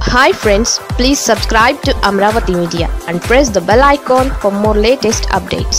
hi friends please subscribe to Amaravati media and press the bell icon for more latest updates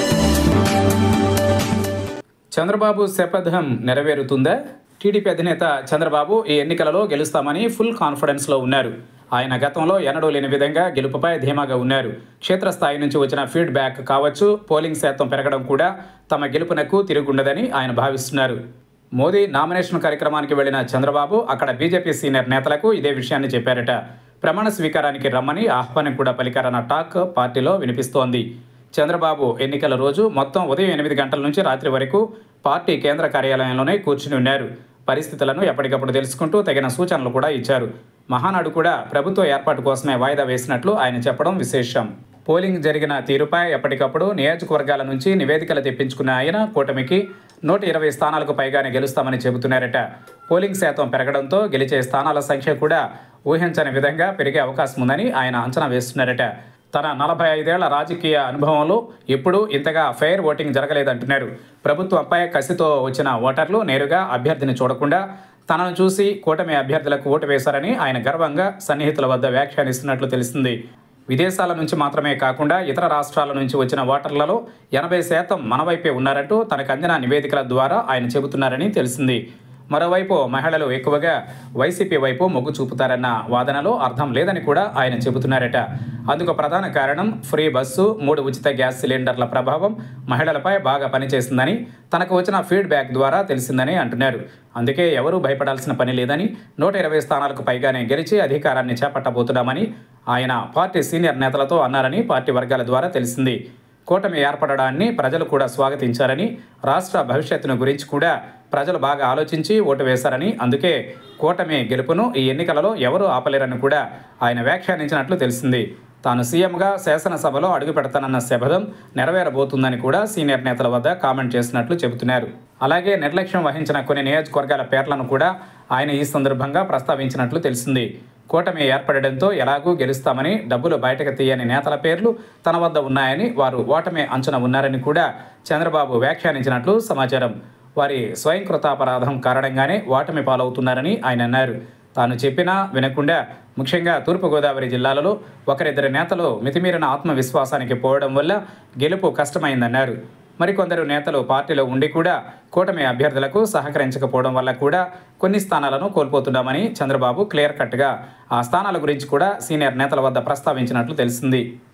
Chandrababu శపథం నెరవేరుతుందా TDP అధినేత చంద్రబాబు ఈ ఎన్నికలలో గెలుస్తామని ఫుల్ కాన్ఫిడెన్స్లో ఉన్నారు ఆయన గతంలో ఎన్నడూ లేని విధంగా గెలుపుపై ధీమాగా ఉన్నారు క్షేత్రస్థాయి నుంచి వచ్చిన ఫీడ్బ్యాక్ కావచ్చు పోలింగ్ శాతం పెరగడం కూడా తమ గెలుపునకు తిరుగుండదని ఆయన భావిస్తున్నారు మోదీ నామినేషన్ కార్యక్రమానికి వెళ్లిన చంద్రబాబు అక్కడ బీజేపీ సీనియర్ నేతలకు ఇదే విషయాన్ని చెప్పారట ప్రమాణ స్వీకారానికి రమ్మని ఆహ్వానం కూడా పలికారన్న టాక్ పార్టీలో వినిపిస్తోంది చంద్రబాబు ఎన్నికల రోజు మొత్తం ఉదయం ఎనిమిది గంటల నుంచి రాత్రి వరకు పార్టీ కేంద్ర కార్యాలయంలోనే కూర్చుని ఉన్నారు పరిస్థితులను ఎప్పటికప్పుడు తెలుసుకుంటూ తగిన సూచనలు కూడా ఇచ్చారు మహానాడు కూడా ప్రభుత్వ ఏర్పాటు కోసమే వాయిదా వేసినట్లు ఆయన చెప్పడం విశేషం పోలింగ్ జరిగిన తీరుపై ఎప్పటికప్పుడు నియోజకవర్గాల నుంచి నివేదికలు తెప్పించుకున్న ఆయన కూటమికి నూట ఇరవై స్థానాలకు పైగానే గెలుస్తామని చెబుతున్నారట పోలింగ్ శాతం పెరగడంతో గెలిచే స్థానాల సంఖ్య కూడా ఊహించని విధంగా పెరిగే అవకాశం ఉందని ఆయన అంచనా వేస్తున్నారట తన నలభై ఐదేళ్ల రాజకీయ అనుభవంలో ఎప్పుడూ ఇంతగా ఫెయిర్ ఓటింగ్ జరగలేదంటున్నారు ప్రభుత్వంపై కసితో వచ్చిన ఓటర్లు నేరుగా అభ్యర్థిని చూడకుండా తనను చూసి కూటమి అభ్యర్థులకు ఓటు వేశారని ఆయన గర్వంగా సన్నిహితుల వద్ద వ్యాఖ్యానిస్తున్నట్లు తెలిసింది విదేశాల నుంచి మాత్రమే కాకుండా ఇతర రాష్ట్రాల నుంచి వచ్చిన ఓటర్లలో ఎనభై శాతం మన వైపే ఉన్నారంటూ తనకు అందిన నివేదికల ద్వారా ఆయన చెబుతున్నారని తెలిసింది మరోవైపు మహిళలు ఎక్కువగా వైసీపీ వైపు మొగ్గు చూపుతారన్న వాదనలో అర్థం లేదని కూడా ఆయన చెబుతున్నారట అందుకు ప్రధాన కారణం ఫ్రీ బస్సు మూడు ఉచిత గ్యాస్ సిలిండర్ల ప్రభావం మహిళలపై బాగా పనిచేసిందని తనకు వచ్చిన ఫీడ్బ్యాక్ ద్వారా తెలిసిందని అంటున్నారు అందుకే ఎవరూ భయపడాల్సిన పని లేదని నూట ఇరవై స్థానాలకు పైగానే గెలిచి అధికారాన్ని చేపట్టబోతున్నామని ఆయన పార్టీ సీనియర్ నేతలతో అన్నారని పార్టీ వర్గాల ద్వారా తెలిసింది కూటమి ఏర్పడడాన్ని ప్రజలు కూడా స్వాగతించారని రాష్ట్ర భవిష్యత్తును గురించి కూడా ప్రజలు బాగా ఆలోచించి ఓటు వేశారని అందుకే కూటమి గెలుపును ఈ ఎన్నికలలో ఎవరూ ఆపలేరని కూడా ఆయన వ్యాఖ్యానించినట్లు తెలిసింది తాను సీఎంగా శాసనసభలో అడుగు పెడతానన్న శపథం నెరవేరబోతుందని కూడా సీనియర్ నేతల వద్ద కామెంట్ చేసినట్లు చెబుతున్నారు అలాగే నిర్లక్ష్యం వహించిన కొన్ని నియోజకవర్గాల పేర్లను కూడా ఆయన ఈ సందర్భంగా ప్రస్తావించినట్లు తెలిసింది కూటమి ఏర్పడడంతో ఎలాగూ గెలుస్తామని డబ్బులు బయటకు తీయని నేతల పేర్లు తన వద్ద ఉన్నాయని వారు ఓటమి అంచనా ఉన్నారని కూడా చంద్రబాబు వ్యాఖ్యానించినట్లు సమాచారం వారి స్వయంకృతాపరాధం కారణంగానే ఓటమి పాలవుతున్నారని ఆయన అన్నారు తాను చెప్పినా వినకుండా ముఖ్యంగా తూర్పుగోదావరి జిల్లాలలో ఒకరిద్దరి నేతలు మితిమీరిన ఆత్మవిశ్వాసానికి పోవడం వల్ల గెలుపు కష్టమైందన్నారు మరికొందరు నేతలు పార్టీలో ఉండి కూడా కూటమి అభ్యర్థులకు సహకరించకపోవడం వల్ల కూడా కొన్ని స్థానాలను కోల్పోతున్నామని చంద్రబాబు క్లియర్ కట్గా ఆ స్థానాల గురించి కూడా సీనియర్ నేతల వద్ద ప్రస్తావించినట్లు తెలిసింది